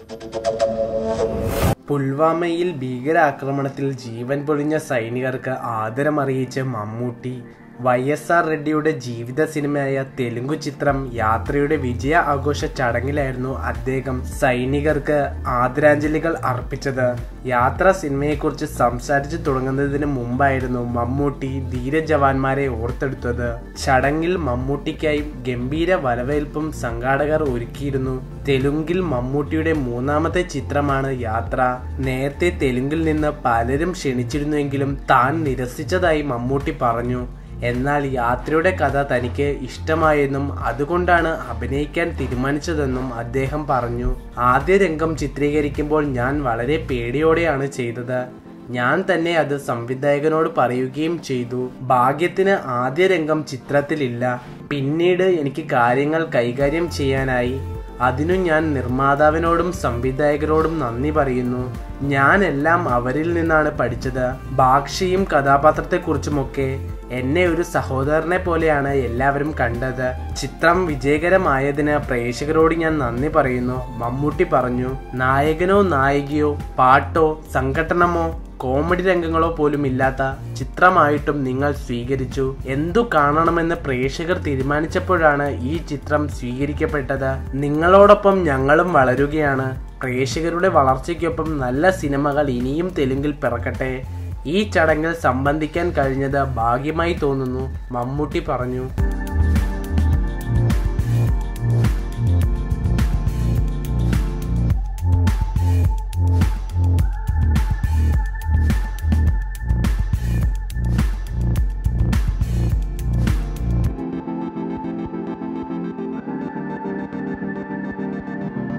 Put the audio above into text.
പുൽവാമയിൽ ഭീകരാക്രമണത്തിൽ ജീവൻ പൊളിഞ്ഞ സൈനികർക്ക് ആദരമറിയിച്ച് മമ്മൂട്ടി വൈ എസ് ആർ റെഡ്ഡിയുടെ ജീവിത സിനിമയായ തെലുങ്കു ചിത്രം യാത്രയുടെ വിജയ ആഘോഷ ചടങ്ങിലായിരുന്നു അദ്ദേഹം സൈനികർക്ക് ആദരാഞ്ജലികൾ അർപ്പിച്ചത് യാത്ര സിനിമയെക്കുറിച്ച് സംസാരിച്ചു തുടങ്ങുന്നതിന് മുമ്പായിരുന്നു മമ്മൂട്ടി ധീരജവാന്മാരെ ഓർത്തെടുത്തത് ചടങ്ങിൽ മമ്മൂട്ടിക്കായി ഗംഭീര വരവേൽപ്പും സംഘാടകർ ഒരുക്കിയിരുന്നു തെലുങ്കിൽ മമ്മൂട്ടിയുടെ മൂന്നാമത്തെ ചിത്രമാണ് യാത്ര നേരത്തെ തെലുങ്കിൽ നിന്ന് പലരും ക്ഷണിച്ചിരുന്നുവെങ്കിലും താൻ നിരസിച്ചതായി മമ്മൂട്ടി പറഞ്ഞു എന്നാൽ യാത്രയുടെ കഥ തനിക്ക് ഇഷ്ടമായെന്നും അതുകൊണ്ടാണ് അഭിനയിക്കാൻ തീരുമാനിച്ചതെന്നും അദ്ദേഹം പറഞ്ഞു ആദ്യ രംഗം ചിത്രീകരിക്കുമ്പോൾ ഞാൻ വളരെ പേടിയോടെയാണ് ചെയ്തത് ഞാൻ തന്നെ അത് സംവിധായകനോട് പറയുകയും ചെയ്തു ഭാഗ്യത്തിന് ആദ്യ രംഗം ചിത്രത്തിലില്ല പിന്നീട് എനിക്ക് കാര്യങ്ങൾ കൈകാര്യം ചെയ്യാനായി അതിനു ഞാൻ നിർമ്മാതാവിനോടും സംവിധായകരോടും നന്ദി പറയുന്നു ഞാൻ എല്ലാം അവരിൽ നിന്നാണ് പഠിച്ചത് ഭാഷയും കഥാപാത്രത്തെക്കുറിച്ചുമൊക്കെ എന്നെ ഒരു സഹോദരനെ പോലെയാണ് എല്ലാവരും കണ്ടത് ചിത്രം വിജയകരമായതിന് പ്രേക്ഷകരോട് ഞാൻ നന്ദി പറയുന്നു മമ്മൂട്ടി പറഞ്ഞു നായകനോ നായികയോ പാട്ടോ സംഘടനമോ കോമഡി രംഗങ്ങളോ പോലും ഇല്ലാത്ത ചിത്രമായിട്ടും നിങ്ങൾ സ്വീകരിച്ചു എന്തു കാണണമെന്ന് പ്രേക്ഷകർ തീരുമാനിച്ചപ്പോഴാണ് ഈ ചിത്രം സ്വീകരിക്കപ്പെട്ടത് നിങ്ങളോടൊപ്പം ഞങ്ങളും വളരുകയാണ് പ്രേക്ഷകരുടെ വളർച്ചയ്ക്കൊപ്പം നല്ല സിനിമകൾ ഇനിയും തെലുങ്കിൽ പിറക്കട്ടെ ഈ ചടങ്ങിൽ സംബന്ധിക്കാൻ കഴിഞ്ഞത് ഭാഗ്യമായി തോന്നുന്നു മമ്മൂട്ടി പറഞ്ഞു